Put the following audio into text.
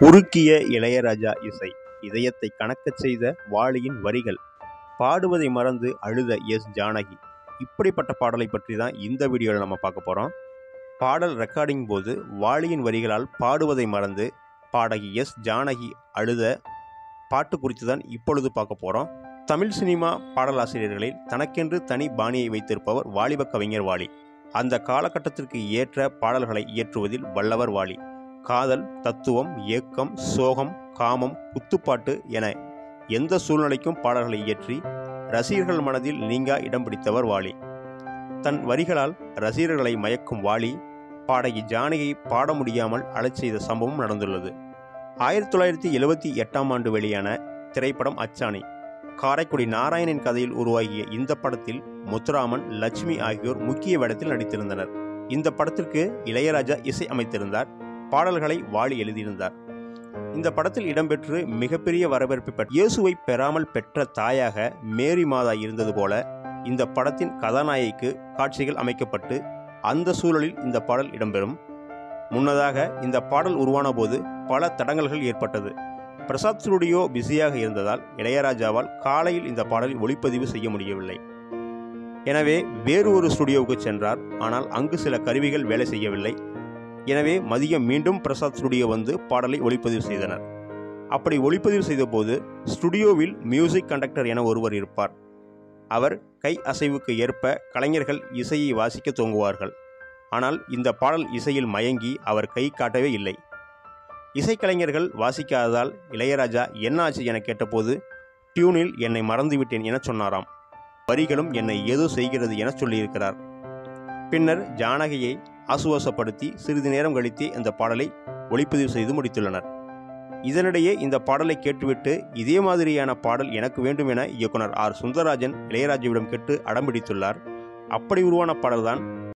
உருக்கிய இளையராஜா இசை இதயத்தை கணக்கச் செய்த வாலியின் வரிகள் பாடுவதை மறந்து அழுத எஸ் ஜானகி இப்படிப்பட்ட பாடலை பற்றி தான் இந்த வீடியோவில் நம்ம பார்க்க போகிறோம் பாடல் ரெக்கார்டிங் போது வாலியின் வரிகளால் பாடுவதை மறந்து பாடகி எஸ் ஜானகி அழுத பாட்டு குறித்து தான் இப்பொழுது பார்க்க போகிறோம் தமிழ் சினிமா பாடலாசிரியர்களில் தனக்கென்று தனி பாணியை வைத்திருப்பவர் வாலிப கவிஞர் வாலி அந்த காலகட்டத்திற்கு ஏற்ற பாடல்களை இயற்றுவதில் வல்லவர் வாலி காதல் தத்துவம் ஏக்கம் சோகம் காமம் குத்துப்பாட்டு என எந்த சூழ்நிலைக்கும் பாடல்களை இயற்றி ரசிகர்கள் மனதில் நீங்கா இடம் பிடித்தவர் வாலி தன் வரிகளால் ரசிகர்களை மயக்கும் வாலி பாடகி ஜானகியை பாட முடியாமல் அழச் செய்த சம்பவம் நடந்துள்ளது ஆயிரத்தி தொள்ளாயிரத்தி எழுபத்தி எட்டாம் ஆண்டு வெளியான திரைப்படம் அச்சாணி காரைக்குடி நாராயணன் கதையில் உருவாகிய இந்த படத்தில் முத்துராமன் லட்சுமி ஆகியோர் முக்கிய வேடத்தில் நடித்திருந்தனர் இந்த படத்திற்கு இளையராஜா இசை அமைத்திருந்தார் பாடல்களை வாலி எழுதியிருந்தார் இந்த படத்தில் இடம்பெற்று மிகப்பெரிய வரவேற்பை பெற்ற இயேசுவை பெறாமல் பெற்ற தாயாக மேரி மாதா இருந்தது போல இந்த படத்தின் கதாநாயகிக்கு காட்சிகள் அமைக்கப்பட்டு அந்த சூழலில் இந்த பாடல் இடம்பெறும் முன்னதாக இந்த பாடல் உருவான போது பல தடங்கல்கள் ஏற்பட்டது பிரசாத் ஸ்டுடியோ பிஸியாக இருந்ததால் இளையராஜாவால் காலையில் இந்த பாடலை ஒளிப்பதிவு செய்ய முடியவில்லை எனவே வேறு ஒரு ஸ்டுடியோவுக்கு சென்றார் ஆனால் அங்கு சில கருவிகள் வேலை செய்யவில்லை எனவே மதியம் மீண்டும் பிரசாத் ஸ்டுடியோ வந்து பாடலை ஒளிப்பதிவு செய்தனர் அப்படி ஒளிப்பதிவு செய்தபோது ஸ்டுடியோவில் மியூசிக் கண்டக்டர் என ஒருவர் இருப்பார் அவர் கை அசைவுக்கு ஏற்ப கலைஞர்கள் இசையை வாசிக்க துவங்குவார்கள் ஆனால் இந்த பாடல் இசையில் மயங்கி அவர் கை காட்டவே இல்லை இசைக்கலைஞர்கள் வாசிக்காததால் இளையராஜா என்ன ஆச்சு என கேட்டபோது டியூனில் என்னை மறந்துவிட்டேன் என சொன்னாராம் வரிகளும் என்னை ஏதோ செய்கிறது என சொல்லியிருக்கிறார் பின்னர் ஜானகியை ஆசுவாசப்படுத்தி சிறிது நேரம் கழித்தே இந்த பாடலை ஒளிப்பதிவு செய்து முடித்துள்ளனர் இதனிடையே இந்த பாடலை கேட்டுவிட்டு இதே மாதிரியான பாடல் எனக்கு வேண்டும் என இயக்குனர் ஆர் சுந்தரராஜன் இளையராஜாவிடம் கேட்டு அடம்பிடித்துள்ளார் அப்படி உருவான பாடல்தான்